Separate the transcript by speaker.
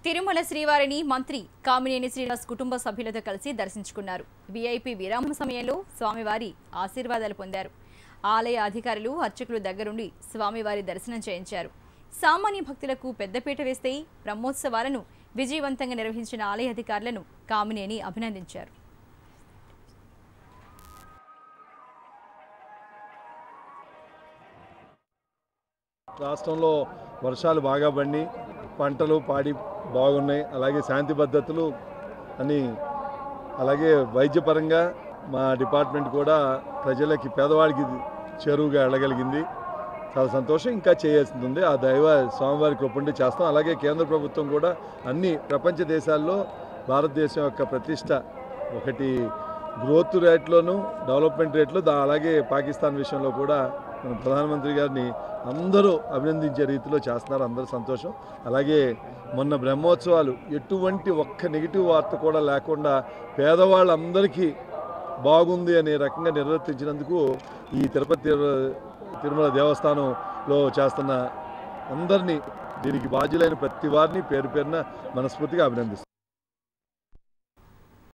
Speaker 1: తిరుమల శ్రీవారిని మంత్రి కామినేని శ్రీనివాస్ కుటుంబ సభ్యులతో కలిసి దర్శించుకున్నారు వీఐపీ విరామం సమయంలో స్వామివారి ఆశీర్వాదాలు పొందారు ఆలయ అధికారులు అర్చకులు దగ్గరుండి స్వామివారి దర్శనం చేయించారు సామాన్య భక్తులకు పెద్దపీట వేస్తే బ్రహ్మోత్సవాలను విజయవంతంగా నిర్వహించిన ఆలయ అధికారులను కామినేని అభినందించారు
Speaker 2: రాష్ట్రంలో వర్షాలు బాగా పడి పంటలు పాడి బాగున్నాయి అలాగే శాంతి భద్రతలు అని అలాగే వైద్యపరంగా మా డిపార్ట్మెంట్ కూడా ప్రజలకి పేదవాడికి చేరువుగా వెళ్ళగలిగింది చాలా సంతోషం ఇంకా చేయాల్సింది ఉంది ఆ దైవ స్వామివారి కృపండి చేస్తాం అలాగే కేంద్ర ప్రభుత్వం కూడా అన్ని ప్రపంచ దేశాల్లో భారతదేశం యొక్క ప్రతిష్ట ఒకటి గ్రోత్ రేట్లోను డెవలప్మెంట్ రేట్లో దా అలాగే పాకిస్తాన్ విషయంలో కూడా మన ప్రధానమంత్రి గారిని అందరూ అభినందించే రీతిలో చేస్తున్నారు అందరూ సంతోషం అలాగే మొన్న బ్రహ్మోత్సవాలు ఎటువంటి ఒక్క నెగిటివ్ వార్త కూడా లేకుండా పేదవాళ్ళందరికీ బాగుంది అనే రకంగా నిర్వర్తించినందుకు ఈ తిరుపతి తిరు- తిరుమల దేవస్థానంలో చేస్తున్న అందరినీ దీనికి బాధ్యులైన ప్రతి వారిని పేరు పేరున మనస్ఫూర్తిగా అభినందిస్తాను